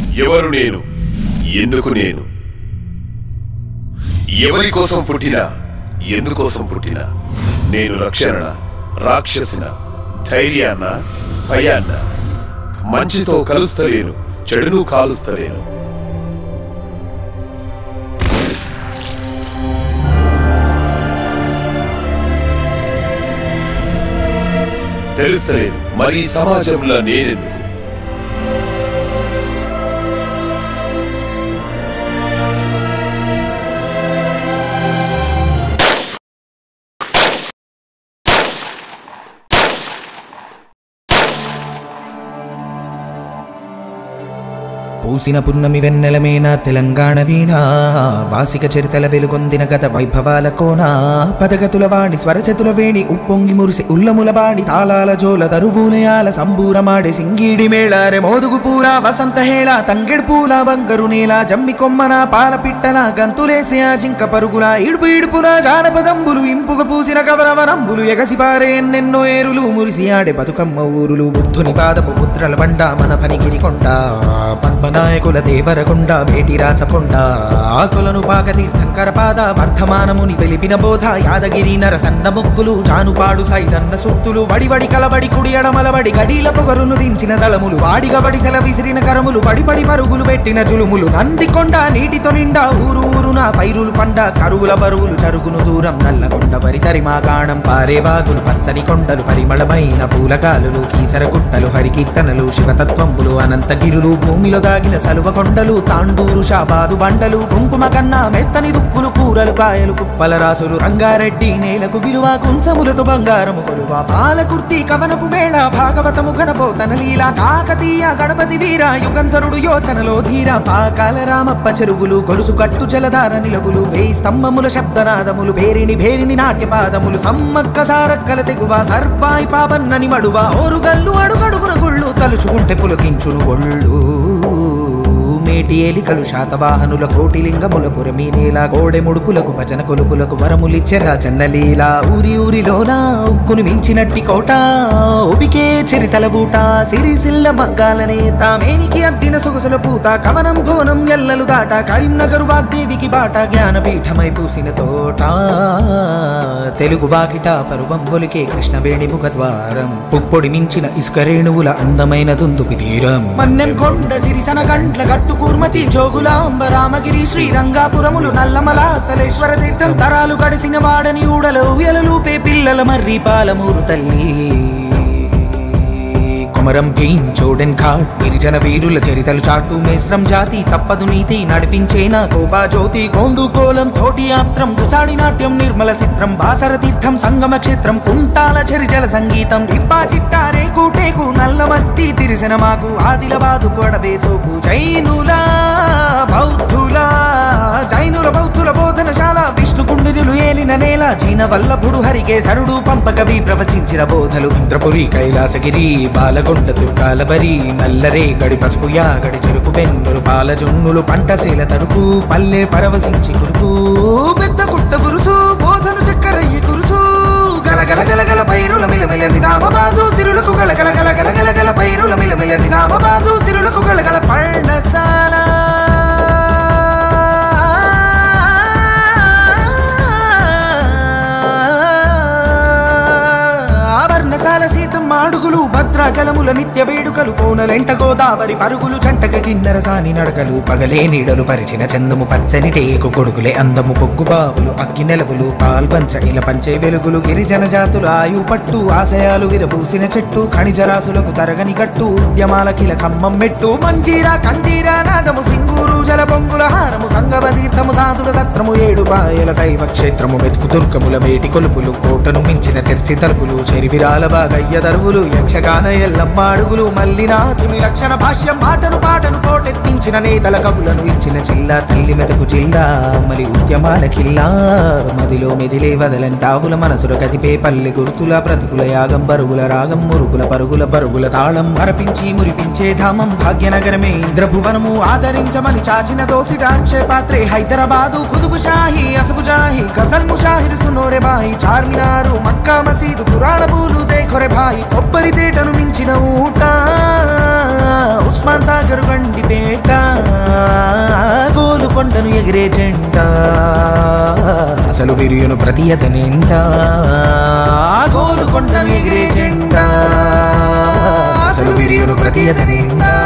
ఎవరు నేను ఎందుకు నేను ఎవరి కోసం పుట్టినా ఎందుకోసం పుట్టినా నేను రక్షణ రాక్షసిన ధైర్యాన్న భయాన్న మంచితో కలుస్తలేను చెడును కాలుస్తలేను తెలుస్తలేదు మరి ఈ సమాజంలో నేనెందుకు పూసిన పున్నమి వెన్నెలమేన తెలంగాణ వీణ వాసిక చరితల వెలుగొందిన గత వైభవాల కోన పదగతుల వాణి స్వరచతుల వేణి ఉప్పొంగి మురిసి ఉల్లముల బాణి తాళాల జోల దరువునయాల సంబూరమాడి సింగీడి మేళారె మోదుగు పూల వసంత హేళ తంగెడు పూల బంగరు నేల జమ్మి కొమ్మన పాల పిట్టల గంతులేసి ఆ జింక పరుగుల ఇడుపు ఇడుపున జానపదంబులు ఇంపుగ పూసిన కవరవనంబులు ఎగసి పారే ఎన్నెన్నో ఏరులు మురిసి ఆడే బతుకమ్మ ఊరులు బుద్ధుని పాదపు పుత్రల బండ మన పనిగిరి కొండ పద్మనాయకుల దేవరకొండ వేటి రాచకొండ ఆకులను పాక తీర్థంకర పాద వర్ధమానముని వెలిపిన బోధ యాదగిరి నరసన్న మొక్కులు జానుపాడు సైదన్న సుత్తులు వడివడి కలబడి కుడి ఎడమలబడి గడీల పొగరును దించిన దళములు వాడిగబడి సెల విసిరిన కరములు పడి పడి పరుగులు పెట్టిన జులుములు నందికొండ నీటితో నిండా ఊరు ఊరున పైరులు పండ కరువుల బరువులు జరుగును దూరం నల్లగొండ వరి తరిమా గాణం పారే వాగులు పచ్చని కొండలు పరిమళమైన పూలగాలులు కీసర గుట్టలు హరికీర్తనలు శివతత్వంబులు అనంతగిరులు భూమిలో దాగిన సలువ కొండలు తాండూరు షాబాదు బండలు కుంకుమ కన్నా మెత్తని దుక్కులు కూరలు కాయలు కుప్పల రాసులు రంగారెడ్డి నేలకు విలువ కుంచములతో బంగారము కొలువ పాలకుర్తి కవనపు మేళ భాగవతము ఘనపోతన లీల కాకతీయ గణపతి వీర యుగంధరుడు యోచనలో ధీర పాకాల రామప్ప చెరువులు గొలుసు కట్టు జలధార నిలవులు వేయి స్తంభముల శబ్దనాదములు భేరిని భేరిని నాట్యపాదములు సమ్మక్క సారక్కల తెగువ సర్పాయి పాపన్నని మడువ ఓరుగల్లు అడుగడుగున గుళ్ళు తలుచుకుంటే పులకించును ఒళ్ళు మేటి ఏలికలు శాతవాహనుల కోటిలింగముల పురమి నేల గోడె ముడుపులకు భజన కొలుపులకు వరములిచ్చెరా చన్నలీల ఊరి ఊరిలోన ఉక్కును మించినట్టి కోట ఉబికే చరితల బూట సిరిసిల్ల మగ్గాలనే తామేనికి అద్దిన సొగసుల పూత కవనం భోనం ఎల్లలు దాట కరీంనగర్ వాగ్దేవికి బాట జ్ఞానపీఠమై పూసిన తోట తెలుగు వాకిట పరువం ఒలికే కృష్ణవేణి ముఖద్వారం పుప్పొడి మించిన ఇసుక రేణువుల అందమైన దుందుపి తీరం మన్నెం కొండ సిరిసన గంట్ల గట్టు కూర్మతి జోగులాంబ రామగిరి శ్రీరంగాపురములు నల్లమల సలేశ్వర తీర్థం తరాలు గడిసిన వాడని ఊడలు ఉయలలూపే పిల్లల మర్రి పాలమూరు తల్లి కొమరం భీం చోడెన్ ఘాట్ గిరిజన వీరుల చరితలు చాటు మేస్రం జాతి తప్పదు నీతి నడిపించేన కోబా జ్యోతి కోండు కోలం తోటి యాత్రం గుసాడి నాట్యం నిర్మల చిత్రం బాసర తీర్థం సంగమ క్షేత్రం కుంటాల చరిజల సంగీతం ఇప్పా చిట్టారే కూటేకు నల్లమత్తి తిరిసిన మాకు ఆదిలబాదు కొడబేసోకు జైనుల బౌద్ధుల జైనుల బౌద్ధుల బోధనశాల విష్ణుకుండినులు ఏలిన నేల జీన వల్లభుడు హరికేశరుడు పంపకవి ప్రవచించిన బోధలు ఇంద్రపురి కైలాసగిరి బాలకొండ దుర్గాలబరి నల్లరే గడి పసుపు యాగడి చెరుకు పెన్నులు పాలజొన్నులు పంటశీల తరుకు పల్లె పరవశించి కురుకు పెద్ద కుట్ట బురుసు బోధను చక్కరయ్యి కురుసు గలగల గలగల పైరుల మిలమిల నిజామాబాదు సిరులకు గలగల గలగల గలగల పైరుల మిలమిల నిజామాబాదు సిరులకు గలగల పర్ణశాల ఆభరణశాల సీతం మాడుగులు భద్రాచలముల నిత్య వేడుకలు కోనలెంట గోదావరి పరుగులు జంటక కిన్నెర సాని నడకలు పగలే నీడలు పరిచిన చందము పచ్చని టేకు కొడుకులే అందము పొగ్గు బావులు అగ్గి నెలవులు పాల్పంచ ఇల పంచే వెలుగులు గిరిజన జాతులు ఆయు పట్టు ఆశయాలు విరబూసిన చెట్టు ఖనిజరాశులకు తరగని కట్టు ఉద్యమాల కిల కమ్మం మెట్టు మంజీరా కంజీరా నాదము సింగూరు జల పొంగుల హారము సంగమ తీర్థము సాధుల సత్రము ఏడు పాయల శైవ క్షేత్రము మెతుకు దుర్గముల మేటి కొలుపులు కోటను మించిన చర్చి తలుపులు చెరివిరాల బాగయ్య దరువులు యక్షగాన ఎల్లమ్మ అడుగులు మల్లినాథుని లక్షణ భాష్యం మాటను పాటను కోటెత్తించిన నేతల కవులను ఇచ్చిన జిల్లా తల్లి మెదకు జిల్లా మలి ఉద్యమాల కిల్లా మదిలో మెదిలే వదలని తావుల మనసుల కదిపే పల్లె గుర్తుల ప్రతికుల యాగం బరుగుల రాగం మురుగుల పరుగుల బరుగుల తాళం అరపించి మురిపించే ధామం భాగ్యనగరమే ఇంద్రభువనము ఆదరించమని చాచిన దోసిట అక్షయ పాత్రే హైదరాబాదు కుదుబు షాహి అసబు జాహి గజల్ ముషాహిర్ సునోరే బాయి చార్మినారు మక్కా మసీదు పురాణ పూలు దేఖొరె భాయి కొబ్బరి తేటను మించిన ఊట ఉస్మాన్ సాగర్ గండిపేట ఎగిరే జెండా అసలు విరియును ప్రతియత నిండా గోలుకొండను ఎగిరే జెండా అసలు విరియును ప్రతియత నిండా